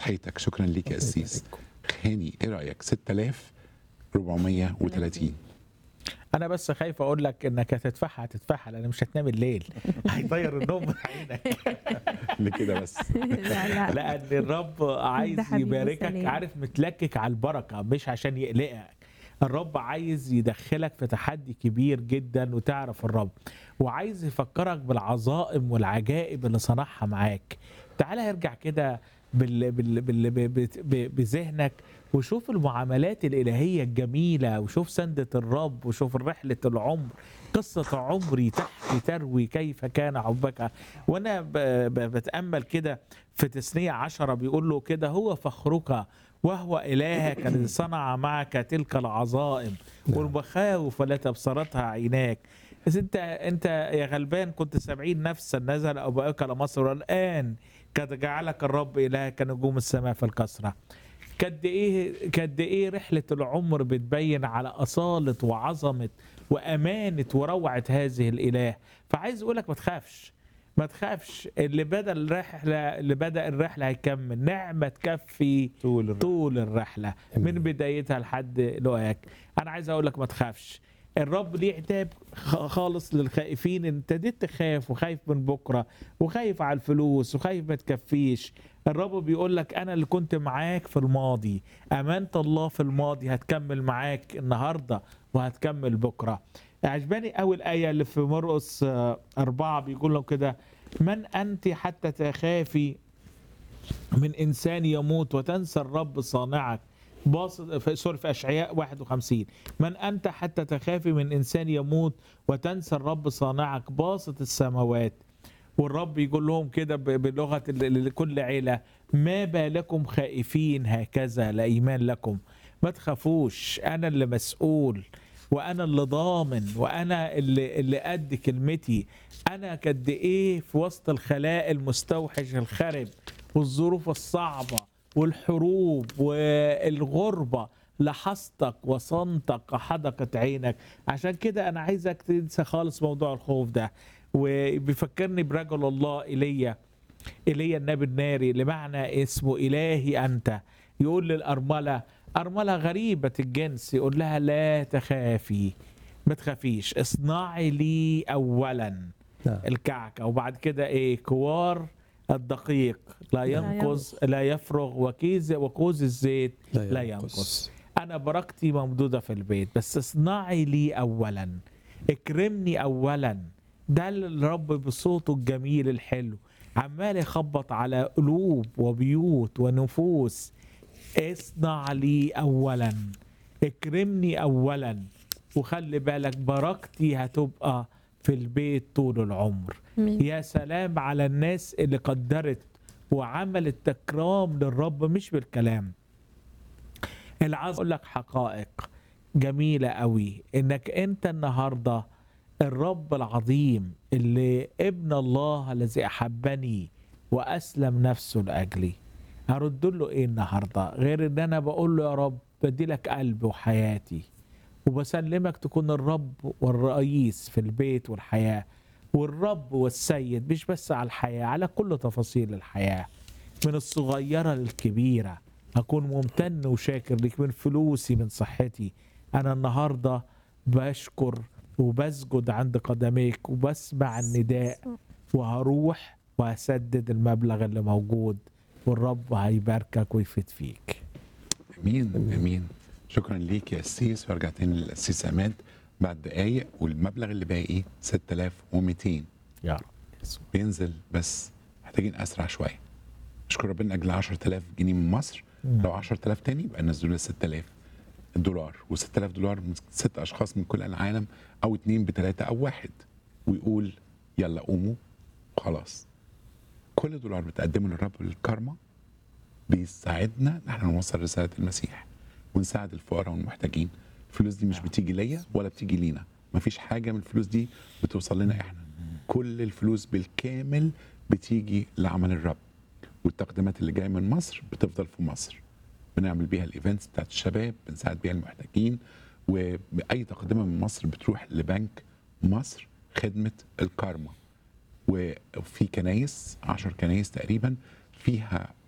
تحياتك شكرا ليك يا قسيس هاني ايه رايك 6430 انا بس خايف اقول لك انك هتدفعها هتدفعها لان مش هتنام الليل هيطير النوم من عينك لكده بس لا لا لان الرب عايز ده حبيبي يباركك سلام. عارف متلكك على البركه مش عشان يقلقك الرب عايز يدخلك في تحدي كبير جدا وتعرف الرب وعايز يفكرك بالعظائم والعجائب اللي صنعها معاك تعالى ارجع كده بال... بال... بال... ب- ب- ب- بذهنك وشوف المعاملات الإلهية الجميلة وشوف سندة الرب وشوف رحلة العمر قصة عمري تحكي تروي كيف كان حبك وأنا ب... ب... بتأمل كده في تثنية عشرة بيقول له كده هو فخرك وهو إلهك الذي صنع معك تلك العظائم والمخاوف التي أبصرتها عيناك بس انت انت يا غلبان كنت سبعين نفسا نزل ابائك على مصر والان قد جعلك الرب الهك كنجوم السماء في الكسره قد ايه قد ايه رحله العمر بتبين على اصاله وعظمه وامانه وروعه هذه الاله فعايز اقول لك ما تخافش ما تخافش اللي بدا الرحله اللي بدا الرحله هيكمل نعمه تكفي طول الرحلة. طول الرحله من بدايتها لحد لقاك انا عايز اقول لك ما تخافش الرب ليه عتاب خ- خالص للخائفين انت ابتديت تخاف وخايف من بكره وخايف على الفلوس وخايف ما تكفيش الرب بيقول لك انا اللي كنت معاك في الماضي امانه الله في الماضي هتكمل معاك النهارده وهتكمل بكره عجباني قوي الايه اللي في مرقس آه، أربعة بيقول له كده من انت حتى تخافي من انسان يموت وتنسى الرب صانعك باص في سوري في اشعياء 51 من انت حتى تخافي من انسان يموت وتنسى الرب صانعك باسط السماوات والرب يقول لهم كده ب- بلغه ال- لكل عيله ما بالكم خائفين هكذا لا ايمان لكم ما تخافوش انا اللي مسؤول وانا اللي ضامن وانا اللي اللي قد كلمتي انا قد ايه في وسط الخلاء المستوحش الخرب والظروف الصعبه والحروب والغربه لحظتك وصمتك حدقت عينك عشان كده انا عايزك تنسى خالص موضوع الخوف ده وبيفكرني برجل الله ايليا ايليا النبي الناري لمعنى اسمه الهي انت يقول للارمله ارمله غريبه الجنس يقول لها لا تخافي ما تخافيش اصنعي لي اولا نعم. الكعكه وبعد كده ايه كوار الدقيق لا ينقص لا يفرغ وكيز وكوز الزيت لا لا ينقص. ينقص انا بركتي ممدوده في البيت بس اصنعي لي اولا اكرمني اولا ده اللي الرب بصوته الجميل الحلو عمال يخبط على قلوب وبيوت ونفوس اصنع لي اولا اكرمني اولا وخلي بالك بركتي هتبقى في البيت طول العمر مين. يا سلام على الناس اللي قدرت وعملت تكرام للرب مش بالكلام العظ اقول لك حقائق جميله قوي انك انت النهارده الرب العظيم اللي ابن الله الذي احبني واسلم نفسه لاجلي هرد له ايه النهارده غير ان انا بقول له يا رب بدي لك قلبي وحياتي وبسلمك تكون الرب والرئيس في البيت والحياه والرب والسيد مش بس على الحياه على كل تفاصيل الحياه من الصغيره للكبيره اكون ممتن وشاكر لك من فلوسي من صحتي انا النهارده بشكر وبسجد عند قدميك وبسمع النداء وهروح وهسدد المبلغ اللي موجود والرب هيباركك ويفيد فيك امين امين شكرا ليك يا قسيس وارجع تاني للقسيس عماد بعد دقايق والمبلغ اللي باقي 6200 يا رب يسوع بينزل بس محتاجين اسرع شويه اشكر ربنا اجل 10000 جنيه من مصر مم. لو 10000 تاني يبقى نزلوا لي 6000 دولار و6000 دولار من ست اشخاص من كل العالم او اتنين بتلاته او واحد ويقول يلا قوموا خلاص كل دولار بتقدمه للرب للكارما بيساعدنا ان احنا نوصل رساله المسيح ونساعد الفقراء والمحتاجين الفلوس دي مش بتيجي ليا ولا بتيجي لينا مفيش حاجه من الفلوس دي بتوصل لنا احنا كل الفلوس بالكامل بتيجي لعمل الرب والتقديمات اللي جايه من مصر بتفضل في مصر بنعمل بيها الايفنتس بتاعت الشباب بنساعد بيها المحتاجين واي تقدمه من مصر بتروح لبنك مصر خدمه الكارما وفي كنايس 10 كنايس تقريبا فيها